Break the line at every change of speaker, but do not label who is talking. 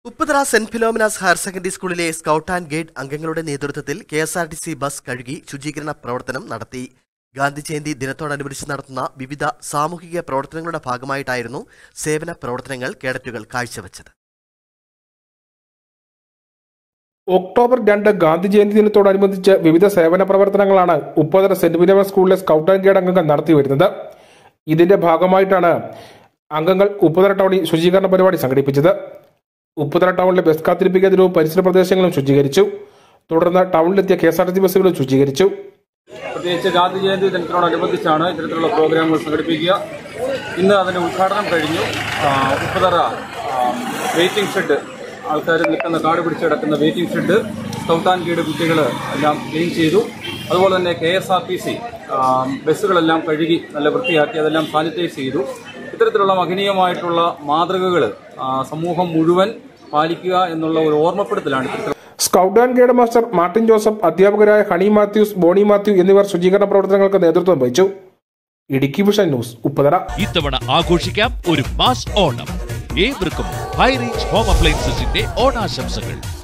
Upputhara saint Philomena's higher secondary സ്കൂളിലെ scout and guide അംഗങ്ങളുടെ നേതൃത്വത്തിൽ K S R T C bus കഴുകി ശുചീകരണ പ്രവർത്തനം നടത്തി ഗാന്ധി ജയന്തി ദിനത്തോടനുബന്ധിച്ച് നടത്തുന്ന വിവിധ സാമൂഹിക പ്രവർത്തനങ്ങളുടെ ഭാഗമായിട്ടായിരുന്നു സേവന പ്രവർത്തനങ്ങൾ കേഡറ്റുകൾ കാഴ്ചവെച്ചത്
ഒക്ടോബർ രണ്ട് ഗാന്ധി ജയന്തി ദിനത്തോടനുബന്ധിച്ച് വിവിധ സേവന പ്രവർത്തനങ്ങളാണ് ഉപ്പതര സെന്റ് വിലിയംസ് സ്കൂളിലെ സ്കൗട്ട് ആൻഡ് ഗൈഡ് അംഗങ്ങൾ നടത്തിവരുന്നത് ഇതിന്റെ ഭാഗമായിട്ടാണ് അംഗങ്ങൾ ഉപ്പുതറ ടൗണിൽ ശുചീകരണ പരിപാടി സംഘടിപ്പിച്ചത് ഉപ്പുതറ ടൗണിലെ ബസ് കാത്തിരിപ്പ് കേന്ദ്രവും പരിസര പ്രദേശങ്ങളും ശുചീകരിച്ചു തുടർന്ന് ടൗണിലെത്തിയ K S R T C ബസ്സുകളും ശുചീകരിച്ചു
പ്രത്യേകിച്ച് ഗാന്ധി ജയന്തി ദിനത്തിനോടനുബന്ധിച്ചാണ് ഇത്തരത്തിലുള്ള പ്രോഗ്രാമുകൾ സംഘടിപ്പിക്കുക ഇന്ന് അതിന്റെ ഉദ്ഘാടനം കഴിഞ്ഞു ആ, ഉപ്പുതറ വെയിറ്റിംഗ് ഷെഡ് ആൾക്കാർ നിൽക്കുന്ന കാട് പിടിച്ച് കിടക്കുന്ന waiting shed scout and guide കുട്ടികൾ എല്ലാം ക്ലീൻ ചെയ്തു അതുപോലെ തന്നെ K S R T C ബസ്സുകളെല്ലാം കഴുകി നല്ല വൃത്തിയാക്കി അതെല്ലാം സാനിറ്റൈസ് ചെയ്തു ഇത്തരത്തിലുള്ള മഹനീയമായിട്ടുള്ള മാതൃകകൾ സമൂഹം മുഴുവൻ പാലിക്കുക എന്നുള്ള ഒരു ഓർമ്മപ്പെടുത്തലാണ് ഇത്തരത്തിൽ
scout and guide master Martin Joseph അധ്യാപകരായ ഹണി മാത്യൂസ് ബോണി മാത്യു എന്നിവർ ശുചീകരണ പ്രവർത്തനങ്ങൾക്ക് നേതൃത്വം വഹിച്ചു ഇടുക്കി വിഷൻ ന്യൂസ് ഉപ്പതറ
ഇത്തവണ ആഘോഷിക്കാം ഒരു മാസ് ഓണം ഏവർക്കും ഹൈ റേഞ്ച് ഹോം അപ്ലയൻസസിന്റെ ഓണാശംസകൾ